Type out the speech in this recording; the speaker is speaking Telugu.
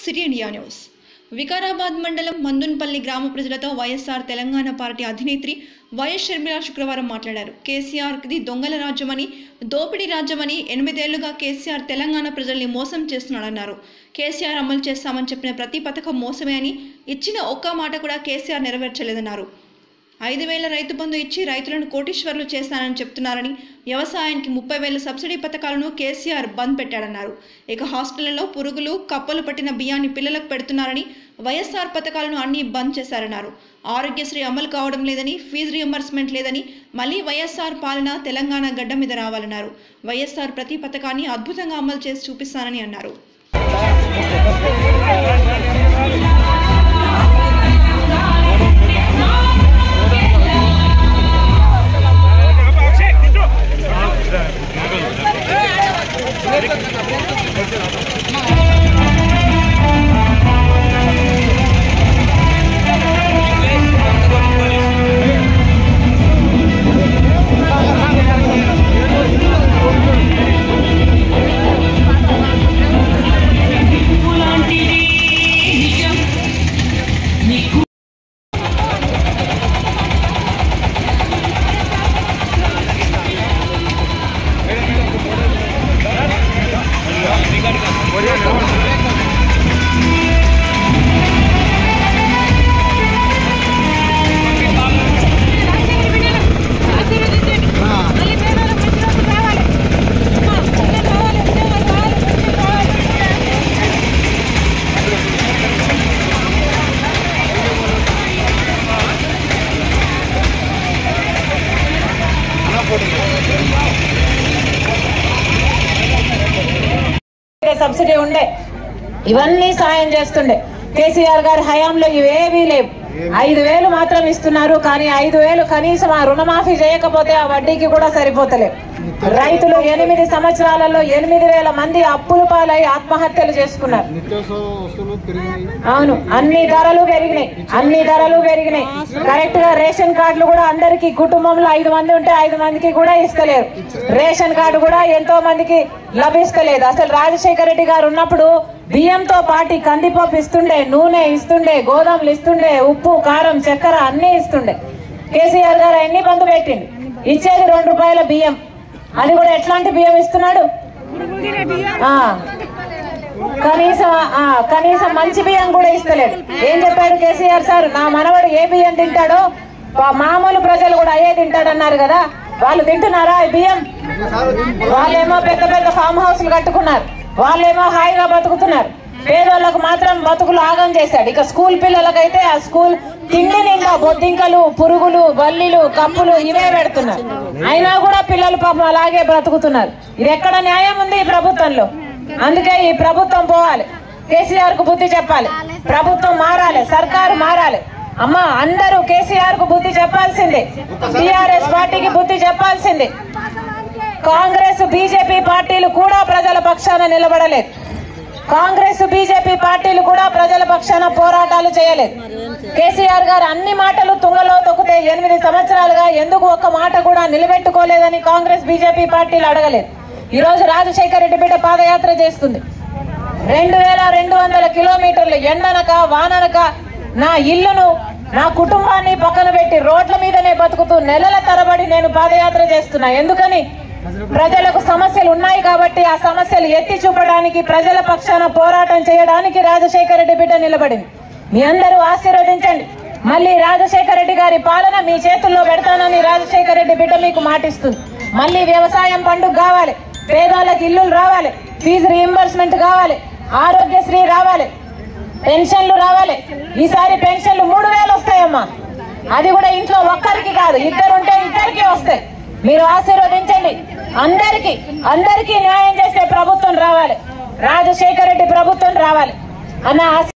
సిటీ ఇండియా న్యూస్ వికారాబాద్ మండలం మందున్పల్లి గ్రామ ప్రజలతో వైఎస్ఆర్ తెలంగాణ పార్టీ అధినేత్రి వైఎస్ షర్మిల శుక్రవారం మాట్లాడారు కేసీఆర్ది దొంగల రాజ్యమని దోపిడీ రాజ్యమని ఎనిమిదేళ్లుగా కేసీఆర్ తెలంగాణ ప్రజల్ని మోసం చేస్తున్నాడన్నారు కేసీఆర్ అమలు చేస్తామని చెప్పిన ప్రతి పథకం మోసమే అని ఇచ్చిన ఒక్క మాట కూడా కేసీఆర్ నెరవేర్చలేదన్నారు ఐదు వేల రైతు బంధు ఇచ్చి రైతులను కోటీశ్వర్లు చేస్తానని చెప్తున్నారని వ్యవసాయానికి ముప్పై వేల సబ్సిడీ పథకాలను కేసీఆర్ బంద్ పెట్టాడన్నారు ఇక హాస్టళ్లలో పురుగులు కప్పలు పట్టిన బియ్యాన్ని పిల్లలకు పెడుతున్నారని వైఎస్ఆర్ పథకాలను అన్ని బంద్ చేశారన్నారు ఆరోగ్యశ్రీ అమలు కావడం లేదని ఫీజు రియంబర్స్మెంట్ లేదని మళ్ళీ వైఎస్ఆర్ పాలన తెలంగాణ గడ్డ మీద రావాలన్నారు వైఎస్ఆర్ ప్రతి పథకాన్ని అద్భుతంగా అమలు చేసి చూపిస్తానని అన్నారు లాంటిది నిజం నీకు సబ్సిడీ ఉండే ఇవన్నీ సాయం చేస్తుండే కేసీఆర్ గారి హయాంలో ఇవేవీ లేవు ఐదు వేలు మాత్రం ఇస్తున్నారు కానీ ఐదు వేలు కనీసం ఆ రుణమాఫీ చేయకపోతే ఆ వడ్డీకి కూడా సరిపోతలేవు రైతులు ఎనిమిది సంవత్సరాలలో ఎనిమిది వేల మంది అప్పులు పాలై ఆత్మహత్యలు చేసుకున్నారు నిత్యావసర వస్తువులు పెరిగినాయి అవును అన్ని ధరలు పెరిగినాయి అన్ని ధరలు పెరిగినాయి కరెక్ట్ గా రేషన్ కార్డులు కూడా అందరికి కుటుంబంలో ఐదు మంది ఉంటే ఐదు మందికి కూడా ఇస్తలేరు రేషన్ కార్డు కూడా ఎంతో మందికి లభిస్తలేదు అసలు రాజశేఖర రెడ్డి గారు ఉన్నప్పుడు బియ్యంతో పాటి కందిపప్పు ఇస్తుండే నూనె ఇస్తుండే గోదాములు ఇస్తుండే ఉప్పు కారం చక్కెర అన్ని ఇస్తుండే కేసీఆర్ గారు అన్ని బంధు పెట్టిండు ఇచ్చేది రెండు రూపాయల బియ్యం అది కూడా ఎట్లాంటి బియ్యం ఇస్తున్నాడు ఆ కనీసం ఆ, కనీసం మంచి బియ్యం కూడా ఇస్తలేడు ఏం చెప్పాడు కేసీఆర్ సార్ నా మనవడు ఏ బియ్యం తింటాడో పా- మామూలు ప్రజలు కూడా అయ్యే తింటాడన్నారు కదా వాళ్ళు తింటున్నారా ఈ బియ్యం వాళ్ళేమో పెద్ద పెద్ద ఫామ్ హౌస్లు కట్టుకున్నారు వాళ్ళేమో హాయిగా బతుకుతున్నారు పేదోళ్ళకు మాత్రం బతుకులు ఆగం చేశాడు ఇక స్కూల్ పిల్లలకైతే ఆ స్కూల్ తిండి నిండా బొద్దింకలు పురుగులు బల్లిలు కప్పులు ఇవే పెడుతున్నారు అయినా కూడా పిల్లలు పాపం అలాగే బ్రతుకుతున్నారు ఇది ఎక్కడ న్యాయం ఉంది ఈ ప్రభుత్వంలో అందుకే ఈ ప్రభుత్వం పోవాలి కేసీఆర్ కు బుద్ధి చెప్పాలి ప్రభుత్వం మారాలి సర్కారు మారాలి అమ్మ అందరూ కేసీఆర్ కు బుద్ధి చెప్పాల్సిందే టిఆర్ఎస్ పార్టీకి బుద్ధి చెప్పాల్సిందే కాంగ్రెస్ బీజేపీ పార్టీలు కూడా ప్రజల పక్షాన నిలబడలేదు కాంగ్రెస్ బీజేపీ పార్టీలు కూడా ప్రజల పక్షాన పోరాటాలు చేయలేదు కేసీఆర్ గారు అన్ని మాటలు తుంగలో తొక్కితే ఎనిమిది సంవత్సరాలుగా ఎందుకు ఒక్క మాట కూడా నిలబెట్టుకోలేదని కాంగ్రెస్ బీజేపీ పార్టీలు అడగలేదు ఈ రోజు రాజశేఖర రెడ్డి బిడ్డ పాదయాత్ర చేస్తుంది రెండు వేల రెండు వందల కిలోమీటర్లు ఎండనక వాననక నా ఇల్లును నా కుటుంబాన్ని పక్కన పెట్టి రోడ్ల మీదనే బతుకుతూ నెలల తరబడి నేను పాదయాత్ర చేస్తున్నా ఎందుకని ప్రజలకు సమస్యలు ఉన్నాయి కాబట్టి ఆ సమస్యలు ఎత్తి చూపడానికి ప్రజల పక్షాన పోరాటం చేయడానికి రాజశేఖర రెడ్డి బిడ్డ నిలబడింది మీ అందరూ ఆశీర్వదించండి మళ్ళీ రాజశేఖర రెడ్డి గారి పాలన మీ చేతుల్లో పెడతానని రాజశేఖర రెడ్డి బిడ్డ మీకు మాటిస్తుంది మళ్ళీ వ్యవసాయం పండుగ కావాలి పేదవాళ్ళకి ఇల్లులు రావాలి ఫీజు రీఎంబర్స్మెంట్ కావాలి ఆరోగ్యశ్రీ రావాలి పెన్షన్లు రావాలి ఈసారి పెన్షన్లు మూడు వేలు వస్తాయమ్మా అది కూడా ఇంట్లో ఒక్కరికి కాదు ఇద్దరు ఉంటే ఇద్దరికి వస్తాయి మీరు ఆశీర్వదించండి అందరికి అందరికీ న్యాయం చేసే ప్రభుత్వం రావాలి రాజశేఖర రెడ్డి ప్రభుత్వం రావాలి అన్న ఆశ-